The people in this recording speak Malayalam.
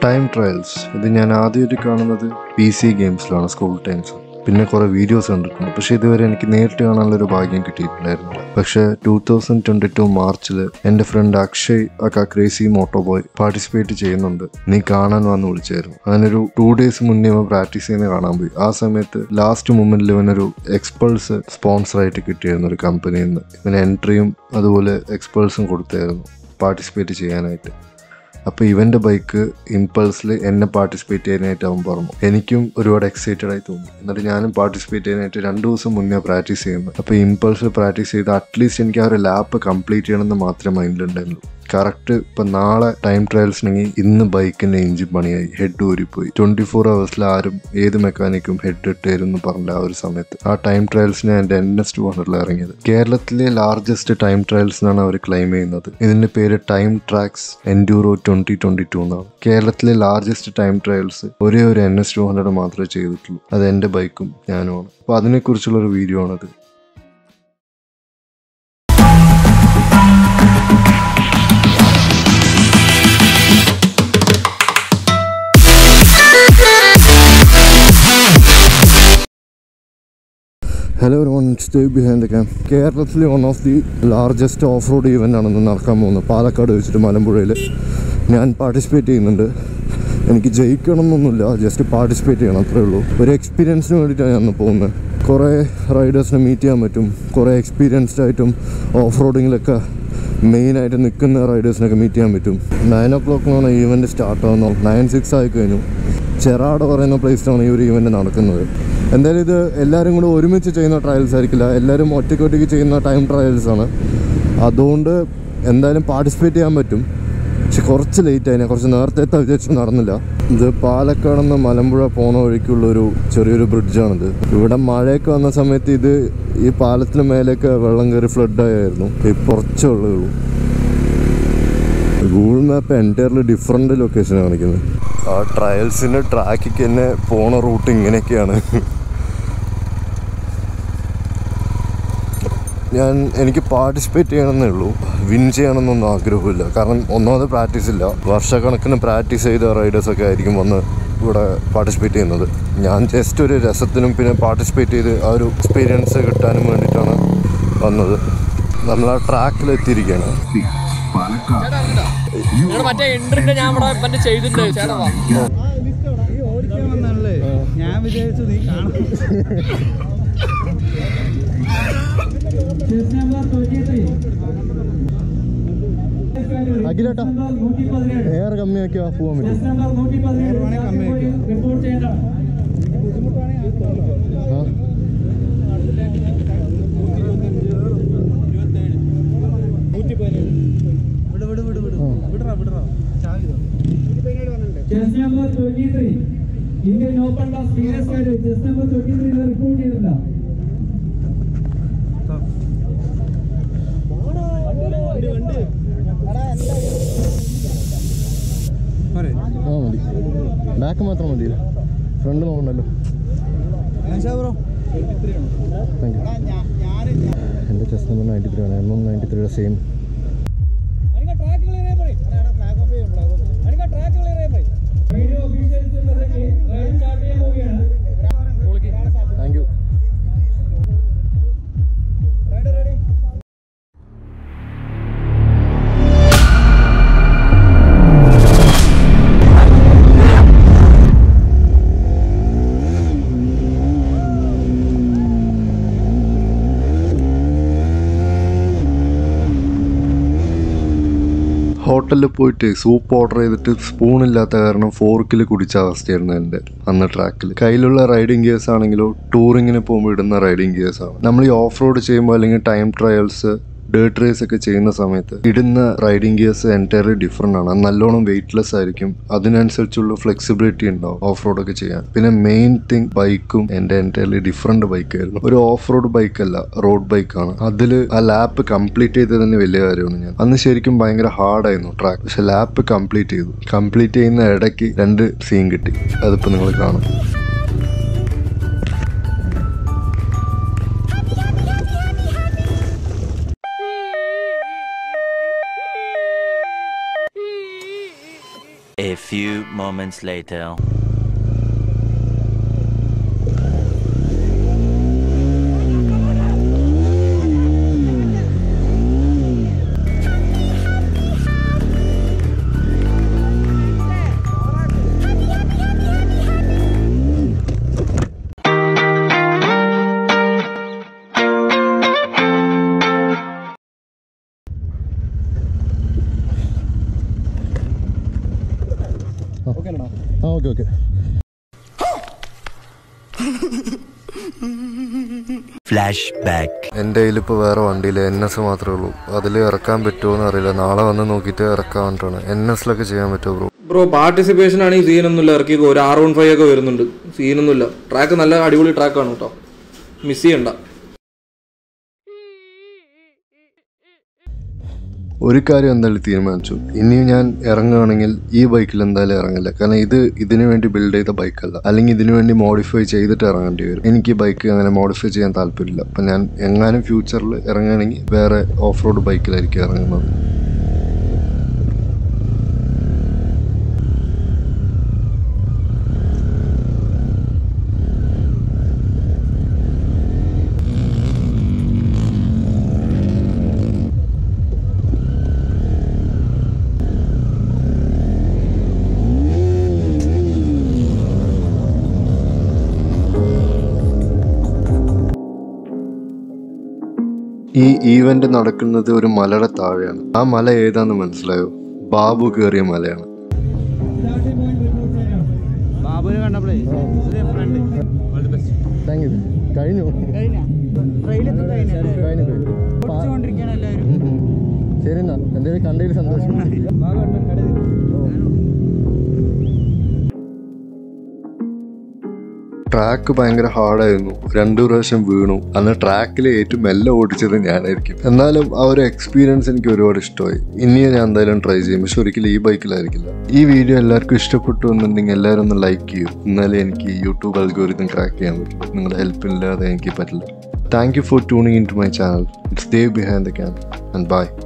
ടൈം ട്രയൽസ് ഇത് ഞാൻ ആദ്യമായിട്ട് കാണുന്നത് പി സി ഗെയിംസിലാണ് സ്കൂൾ ടൈംസ് പിന്നെ കുറേ വീഡിയോസ് കണ്ടിട്ടുണ്ട് പക്ഷേ ഇതുവരെ എനിക്ക് നേരിട്ട് കാണാനുള്ള ഒരു ഭാഗ്യം കിട്ടിയിട്ടുണ്ടായിരുന്നില്ല പക്ഷേ ടൂ തൗസൻഡ് ട്വൻറ്റി ടു മാർച്ചിൽ എൻ്റെ ഫ്രണ്ട് അക്ഷയ് അക്ക ക്രേസി മോട്ടോ ബോയ് പാർട്ടിസിപ്പേറ്റ് ചെയ്യുന്നുണ്ട് നീ കാണാൻ വന്ന് വിളിച്ചായിരുന്നു അങ്ങനൊരു ടു ഡേയ്സ് മുന്നേ ഇവൻ പ്രാക്ടീസ് ചെയ്യുന്ന കാണാൻ പോയി ആ സമയത്ത് ലാസ്റ്റ് മൊമെന്റിൽ ഇവനൊരു എക്സ്പൾസ് സ്പോൺസറായിട്ട് കിട്ടിയായിരുന്നു ഒരു കമ്പനിയിൽ നിന്ന് ഇവന് എൻട്രിയും അതുപോലെ എക്സ്പൾസും കൊടുത്തായിരുന്നു പാർട്ടിസിപ്പേറ്റ് ചെയ്യാനായിട്ട് അപ്പോൾ ഇവൻ്റെ ബൈക്ക് ഇമ്പൾസിൽ എന്നെ പാർട്ടിസിപ്പേറ്റ് ചെയ്യാനായിട്ട് അവൻ പറഞ്ഞു എനിക്കും ഒരുപാട് എക്സൈറ്റഡ് ആയി തോന്നി എന്നിട്ട് ഞാനും പാർട്ടിസിപ്പേറ്റ് ചെയ്യാനായിട്ട് രണ്ട് ദിവസം മുന്നേ പ്രാക്ടീസ് ചെയ്യുന്നത് അപ്പോൾ ഇമ്പൾസിൽ പ്രാക്ടീസ് ചെയ്ത് അറ്റ്ലീസ്റ്റ് എനിക്ക് ആ ഒരു ലാപ്പ് കംപ്ലീറ്റ് ചെയ്യണമെന്ന് മാത്രമേ മൈൻഡിലുണ്ടായിരുന്നുള്ളൂ കറക്റ്റ് ഇപ്പം നാളെ ടൈം ട്രയൽസിനെങ്കിൽ ഇന്ന് ബൈക്കിൻ്റെ എഞ്ചിൻ പണിയായി ഹെഡ് ഊരിപ്പോയി ട്വൻറ്റി ഫോർ അവേഴ്സിൽ ആരും ഏത് മെക്കാനിക്കും ഹെഡ് ഇട്ട് തരും എന്ന് പറഞ്ഞ ആ ഒരു സമയത്ത് ആ ടൈം ട്രയൽസിന് എൻ്റെ എൻ എസ് ടു ഹൺഡ്രഡിൽ ഇറങ്ങിയത് കേരളത്തിലെ ലാർജസ്റ്റ് ടൈം ട്രയൽസ് എന്നാണ് അവർ ക്ലെയിം ചെയ്യുന്നത് ഇതിൻ്റെ പേര് time tracks enduro twenty twenty two എന്നാണ് കേരളത്തിലെ ലാർജസ്റ്റ് ടൈം ട്രയൽസ് ഒരേ ഒരു എൻ എസ് ടു ഹൺഡ്രഡ് മാത്രമേ ചെയ്തിട്ടുള്ളൂ അത് എൻ്റെ ബൈക്കും ഞാനുമാണ് അപ്പോൾ അതിനെക്കുറിച്ചുള്ള ഒരു വീഡിയോ ആണത് hello one stay behind the cam കേരളത്തിലെ one of the largest off road event ആണ് ഇന്ന് നടക്കാൻ പോകുന്നത് പാലക്കാട് വെച്ചിട്ട് മലമ്പുഴയിൽ ഞാൻ പാർട്ടിസിപ്പേറ്റ് ചെയ്യുന്നുണ്ട് എനിക്ക് ജയിക്കണം എന്നൊന്നുമില്ല ജസ്റ്റ് പാർട്ടിസിപ്പേറ്റ് ചെയ്യണം അത്രേ ഉള്ളൂ ഒരു എക്സ്പീരിയൻസിന് വേണ്ടിയിട്ടാണ് ഞാൻ ഇന്ന് പോകുന്നത് കുറേ റൈഡേഴ്സിനെ മീറ്റ് ചെയ്യാൻ പറ്റും കുറേ എക്സ്പീരിയൻസ്ഡ് ആയിട്ടും ഓഫ് റോഡിങ്ങിലൊക്കെ മെയിനായിട്ട് നിൽക്കുന്ന റൈഡേഴ്സിനൊക്കെ മീറ്റ് ചെയ്യാൻ പറ്റും നയൻ ഒ ക്ലോക്കിനാണ് ഈവൻറ്റ് സ്റ്റാർട്ട് ആവുന്നത് നയൻ സിക്സ് ആയി കഴിഞ്ഞു ചെറാട് പറയുന്ന പ്ലേസിലാണ് ഈ ഒരു ഈവൻറ്റ് നടക്കുന്നത് എന്തായാലും ഇത് എല്ലാവരും കൂടെ ഒരുമിച്ച് ചെയ്യുന്ന ട്രയൽസ് ആയിരിക്കില്ല എല്ലാവരും ഒറ്റയ്ക്ക് ഒറ്റയ്ക്ക് ചെയ്യുന്ന ടൈം ട്രയൽസ് ആണ് അതുകൊണ്ട് എന്തായാലും പാർട്ടിസിപ്പേറ്റ് ചെയ്യാൻ പറ്റും പക്ഷെ കുറച്ച് ലേറ്റ് ആയി ഞാൻ കുറച്ച് നേരത്തെ എത്താൻ വിചാരിച്ചു നടന്നില്ല ഇത് പാലക്കാട് നിന്ന് മലമ്പുഴ പോണ വഴിക്കുള്ളൊരു ചെറിയൊരു ബ്രിഡ്ജാണിത് ഇവിടെ മഴയൊക്കെ വന്ന സമയത്ത് ഇത് ഈ പാലത്തിന് മേലേക്ക് വെള്ളം കയറി ഫ്ലഡായിരുന്നു ഈ കുറച്ചേ ഉള്ളൂ Google map entirely different location കാണിക്കുന്നത് ആ ട്രയൽസിൻ്റെ ട്രാക്കിക്ക് തന്നെ പോണ റൂട്ട് ഇങ്ങനെയൊക്കെയാണ് ഞാൻ എനിക്ക് പാർട്ടിസിപ്പേറ്റ് ചെയ്യണമെന്നേ ഉള്ളൂ വിൻ ചെയ്യണമെന്നൊന്നും ആഗ്രഹമില്ല കാരണം ഒന്നാമത് പ്രാക്ടീസ് ഇല്ല വർഷക്കണക്കിന് പ്രാക്ടീസ് ചെയ്ത റൈഡേഴ്സൊക്കെ ആയിരിക്കും വന്ന് ഇവിടെ പാർട്ടിസിപ്പേറ്റ് ചെയ്യുന്നത് ഞാൻ ജസ്റ്റ് ഒരു രസത്തിനും പിന്നെ പാർട്ടിസിപ്പേറ്റ് ചെയ്ത് ആ ഒരു എക്സ്പീരിയൻസ് കിട്ടാനും വേണ്ടിയിട്ടാണ് വന്നത് നമ്മൾ ആ ട്രാക്കിൽ എത്തിയിരിക്കുകയാണ് നിങ്ങളുടെ മറ്റേ എൻട്രിന്റെ ഞാൻ ഇവിടെ മറ്റേ ചെയ്തിട്ടുണ്ട് ചേട്ടാ വാ. നീ ഓടിക്കാൻ വന്നാണല്ലേ ഞാൻ വിചാരിച്ചു നീ കാണും അഖിലേട്ടാ എയർ കമ്മിയാക്കിയാ പോകാൻ പറ്റും കമ്മി വയ്ക്കും ആ വിട് വിട് വിട് വിട് വിടറാ വിടറാ ചാവിതോ chest number twenty three Indian open class serious card chest number twenty three report ചെയ്തില്ല പറയേ ആ മതി ബാക്ക് മാത്രം മതിയില്ല ഫ്രണ്ട് നോക്കണ്ടല്ലോ ബ്രോ താങ്ക് യു എൻ്റെ ചെസ്റ്റ് നമ്പർ നയൻറ്റി ത്രീ ആണ് എം എം നയൻറ്റി ത്രീയുടെ same video officials ride start ചെയ്യാൻ പോവുകയാണ് താങ്ക് യു ഹോട്ടലിൽ പോയിട്ട് സൂപ്പ് ഓർഡർ ചെയ്തിട്ട് സ്പൂൺ ഇല്ലാത്ത കാരണം ഫോർക്കിൽ കുടിച്ച അവസ്ഥയായിരുന്നു എൻ്റെ അന്ന് ട്രാക്കിൽ കയ്യിലുള്ള റൈഡിങ് ഗിയേഴ്സ് ആണെങ്കിലോ ടൂറിങ്ങിന് പോകുമ്പോൾ ഇടുന്ന റൈഡിങ് ഗിയേഴ്സ് ആണ് നമ്മൾ ഈ ഓഫ് റോഡ് ചെയ്യുമ്പോൾ അല്ലെങ്കിൽ ടൈം ട്രയൽസ് ഡേർട്ട് റേസ് ഒക്കെ ചെയ്യുന്ന സമയത്ത് ഇടുന്ന റൈഡിങ് ഗിയേഴ്സ് എൻറ്റയർലി ഡിഫറെൻ്റ് ആണ് അത് നല്ലോണം വെയിറ്റ്ലെസ് ആയിരിക്കും അതിനനുസരിച്ചുള്ള ഫ്ലെക്സിബിലിറ്റി ഉണ്ടാവും ഓഫ് റോഡ് ഒക്കെ ചെയ്യാൻ പിന്നെ മെയിൻ തിങ് ബൈക്കും എൻ്റെ എൻറ്റയർലി ഡിഫറെൻ്റ് ബൈക്കായിരുന്നു ഒരു ഓഫ് റോഡ് ബൈക്കല്ല റോഡ് ബൈക്കാണ് അതിൽ ആ ലാപ്പ് കംപ്ലീറ്റ് ചെയ്തത് തന്നെ വലിയ കാര്യമാണ് ഞാൻ അന്ന് ശരിക്കും ഭയങ്കര ഹാർഡായിരുന്നു ട്രാക്ക് പക്ഷെ ലാപ്പ് കംപ്ലീറ്റ് ചെയ്തു കംപ്ലീറ്റ് ചെയ്യുന്ന ഇടയ്ക്ക് രണ്ട് സീൻ കിട്ടി അതിപ്പോൾ നിങ്ങൾ കാണും A few moments later. ആ ഓക്കെ ഓക്കെ Flashback. എൻ്റെ കയ്യിലിപ്പോൾ വേറെ വണ്ടിയിൽ എൻ എസ് മാത്രമേ ഉള്ളൂ അതിൽ ഇറക്കാൻ പറ്റുമോ എന്ന് അറിയില്ല നാളെ വന്ന് നോക്കിയിട്ട് ഇറക്കാൻ വേണ്ടിയിട്ടാണ് എൻ എസിലൊക്കെ ചെയ്യാൻ പറ്റുമോ ബ്രോ ബ്രോ പാർട്ടിസിപ്പേഷൻ ആണ് ഈ സീനൊന്നുമില്ല ഇറക്കിയത് ഒരു ആർ വൺ ഫൈവ് ഒക്കെ വരുന്നുണ്ട് സീനൊന്നുമില്ല ട്രാക്ക് നല്ല അടിപൊളി ട്രാക്കാണ് കേട്ടോ മിസ് ചെയ്യണ്ട ഒരു കാര്യം എന്തായാലും തീരുമാനിച്ചു ഇനിയും ഞാൻ ഇറങ്ങുകയാണെങ്കിൽ ഈ ബൈക്കിൽ എന്തായാലും ഇറങ്ങില്ല കാരണം ഇത് ഇതിനു വേണ്ടി ബിൽഡ് ചെയ്ത ബൈക്കല്ല അല്ലെങ്കിൽ ഇതിനു വേണ്ടി മോഡിഫൈ ചെയ്തിട്ട് ഇറങ്ങേണ്ടി വരും എനിക്ക് ഈ ബൈക്ക് അങ്ങനെ മോഡിഫൈ ചെയ്യാൻ താല്പര്യമില്ല അപ്പം ഞാൻ എങ്ങാനും ഫ്യൂച്ചറിൽ ഇറങ്ങുകയാണെങ്കിൽ വേറെ ഓഫ് റോഡ് ബൈക്കിലായിരിക്കും ഇറങ്ങുന്നത് ഈ ഈവന്റ് നടക്കുന്നത് ഒരു മലയുടെ താഴെയാണ് ആ മല ഏതാന്ന് മനസ്സിലായോ ബാബു കയറിയ മലയാണ് ബാബുവിനെ കണ്ടപ്പോഴേ ഫ്രണ്ട് താങ്ക് യു കഴിഞ്ഞു ട്രെയിലൊക്കെ കഴിഞ്ഞു കഴിഞ്ഞു കുറച്ചുകൊണ്ടിരിക്കുകയാണ് എല്ലാവരും ശരി എന്നാ എന്തെങ്കിലും കണ്ടതിൽ സന്തോഷം ട്രാക്ക് ഭയങ്കര ഹാർഡായിരുന്നു രണ്ടു പ്രാവശ്യം വീണു അന്ന് ട്രാക്കിൽ ഏറ്റവും മെല്ലെ ഓടിച്ചത് ഞാനായിരിക്കും എന്നാലും ആ ഒരു എക്സ്പീരിയൻസ് എനിക്ക് ഒരുപാട് ഇഷ്ടമായി ഇനിയും ഞാൻ എന്തായാലും ട്രൈ ചെയ്യും പക്ഷെ ഒരിക്കലും ഈ ബൈക്കിലായിരിക്കില്ല ഈ വീഡിയോ എല്ലാവർക്കും ഇഷ്ടപ്പെട്ടു എന്നുണ്ടെങ്കിൽ എല്ലാവരും ഒന്ന് ലൈക്ക് ചെയ്യൂ എന്നാലേ എനിക്ക് യൂട്യൂബ് അൽഗോരിതം ക്രാക്ക് ചെയ്യാൻ പറ്റും നിങ്ങളുടെ ഹെൽപ്പ് ഇല്ലാതെ എനിക്ക് പറ്റില്ല thank you for tuning in to my channel it's Dev behind the cam and by